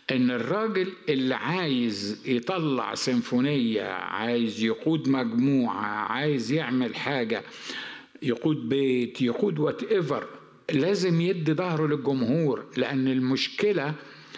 ان الراجل اللي عايز يطلع سيمفونيه عايز يقود مجموعه عايز يعمل حاجه يقود بيت يقود وات ايفر لازم يدي ظهره للجمهور لان المشكله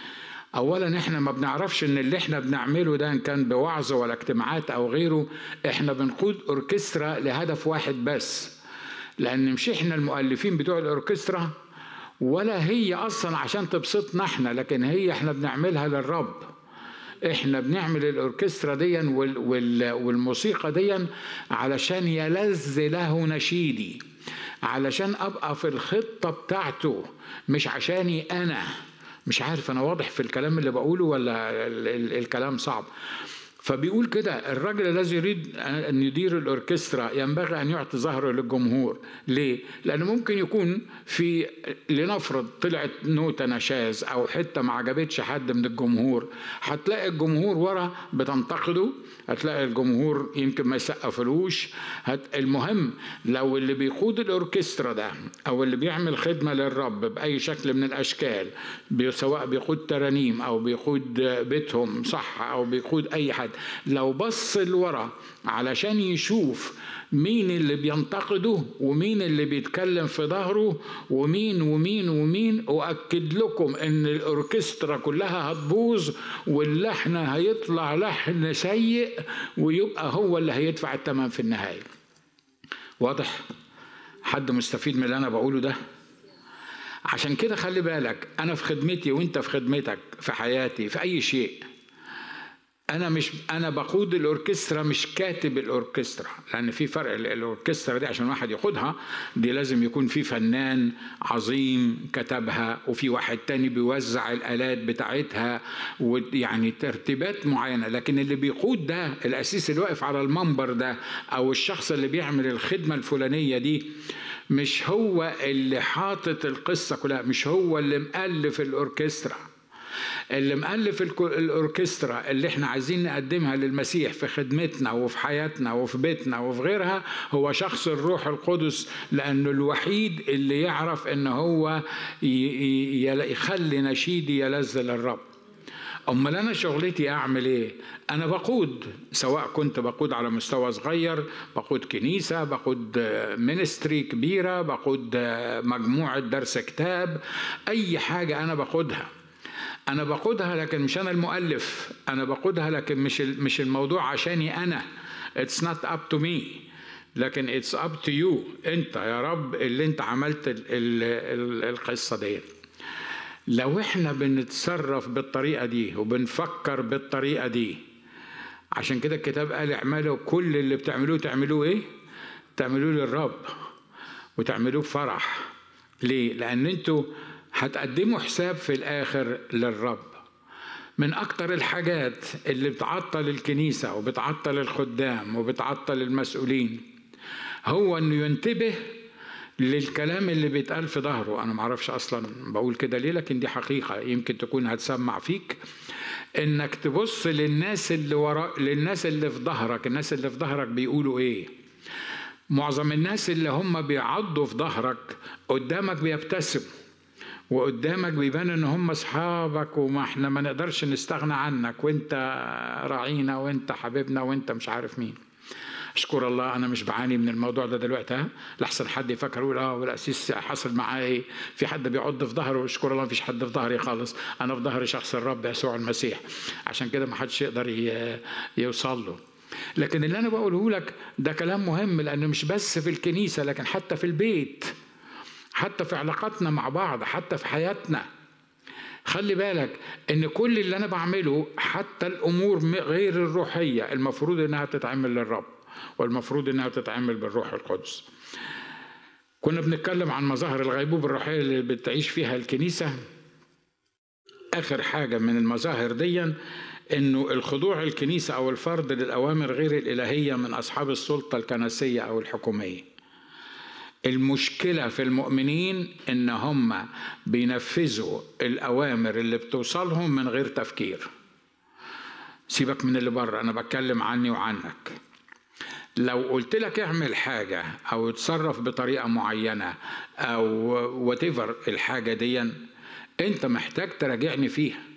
اولا احنا ما بنعرفش ان اللي احنا بنعمله ده ان كان بوعظ ولا اجتماعات او غيره احنا بنقود اوركسترا لهدف واحد بس لان مش احنا المؤلفين بتوع الاوركسترا ولا هي اصلا عشان تبسطنا احنا لكن هي احنا بنعملها للرب احنا بنعمل الاوركسترا دي والموسيقى دي علشان يلذ له نشيدي علشان ابقى في الخطه بتاعته مش عشاني انا مش عارف انا واضح في الكلام اللي بقوله ولا الكلام صعب فبيقول كده الراجل الذي يريد ان يدير الاوركسترا ينبغي ان يعطي ظهره للجمهور ليه لان ممكن يكون في لنفرض طلعت نوته نشاز او حته ما عجبتش حد من الجمهور هتلاقي الجمهور ورا بتنتقده هتلاقي الجمهور يمكن ما يسقفلوش هت... المهم لو اللي بيقود الاوركسترا ده او اللي بيعمل خدمه للرب باي شكل من الاشكال بي... سواء بيقود ترانيم او بيقود بيتهم صح او بيقود اي حد لو بص لورا علشان يشوف مين اللي بينتقده ومين اللي بيتكلم في ظهره ومين ومين ومين أؤكد لكم إن الأوركسترا كلها هتبوظ واللحن هيطلع لحن سيء ويبقى هو اللي هيدفع الثمن في النهاية واضح حد مستفيد من اللي أنا بقوله ده عشان كده خلي بالك أنا في خدمتي وأنت في خدمتك في حياتي في أي شيء انا مش انا بقود الاوركسترا مش كاتب الاوركسترا لان في فرق الاوركسترا دي عشان واحد يقودها دي لازم يكون في فنان عظيم كتبها وفي واحد تاني بيوزع الالات بتاعتها ويعني ترتيبات معينه لكن اللي بيقود ده الاسيس اللي واقف على المنبر ده او الشخص اللي بيعمل الخدمه الفلانيه دي مش هو اللي حاطط القصه كلها مش هو اللي مؤلف الاوركسترا اللي مؤلف الاوركسترا اللي احنا عايزين نقدمها للمسيح في خدمتنا وفي حياتنا وفي بيتنا وفي غيرها هو شخص الروح القدس لانه الوحيد اللي يعرف ان هو يخلي نشيدي يلذ للرب امال انا شغلتي اعمل ايه انا بقود سواء كنت بقود على مستوى صغير بقود كنيسه بقود منستري كبيره بقود مجموعه درس كتاب اي حاجه انا بقودها انا بقودها لكن مش انا المؤلف انا بقودها لكن مش مش الموضوع عشاني انا it's not up to me لكن it's up to you انت يا رب اللي انت عملت ال ال ال القصه دي لو احنا بنتصرف بالطريقه دي وبنفكر بالطريقه دي عشان كده الكتاب قال اعملوا كل اللي بتعملوه تعملوه ايه تعملوه للرب وتعملوه بفرح ليه لان انتوا هتقدموا حساب في الآخر للرب من أكتر الحاجات اللي بتعطل الكنيسة وبتعطل الخدام وبتعطل المسؤولين هو أنه ينتبه للكلام اللي بيتقال في ظهره أنا معرفش أصلا بقول كده ليه لكن دي حقيقة يمكن تكون هتسمع فيك إنك تبص للناس اللي وراء للناس اللي في ظهرك الناس اللي في ظهرك بيقولوا إيه معظم الناس اللي هم بيعضوا في ظهرك قدامك بيبتسموا وقدامك بيبان ان هم اصحابك وما احنا ما نقدرش نستغنى عنك وانت راعينا وانت حبيبنا وانت مش عارف مين اشكر الله انا مش بعاني من الموضوع ده دلوقتي ها لحسن حد يفكر يقول اه والاسيس حصل معاه ايه في حد بيعض في ظهره اشكر الله مفيش حد في ظهري خالص انا في ظهري شخص الرب يسوع المسيح عشان كده ما حدش يقدر يوصل له لكن اللي انا بقوله لك ده كلام مهم لانه مش بس في الكنيسه لكن حتى في البيت حتى في علاقاتنا مع بعض حتى في حياتنا خلي بالك ان كل اللي انا بعمله حتى الامور غير الروحيه المفروض انها تتعمل للرب والمفروض انها تتعمل بالروح القدس كنا بنتكلم عن مظاهر الغيبوبه الروحيه اللي بتعيش فيها الكنيسه اخر حاجه من المظاهر دي انه الخضوع الكنيسه او الفرد للاوامر غير الالهيه من اصحاب السلطه الكنسيه او الحكوميه المشكلة في المؤمنين إن هم بينفذوا الأوامر اللي بتوصلهم من غير تفكير سيبك من اللي بره أنا بتكلم عني وعنك لو قلت لك اعمل حاجة أو اتصرف بطريقة معينة أو whatever الحاجة دي أنت محتاج تراجعني فيها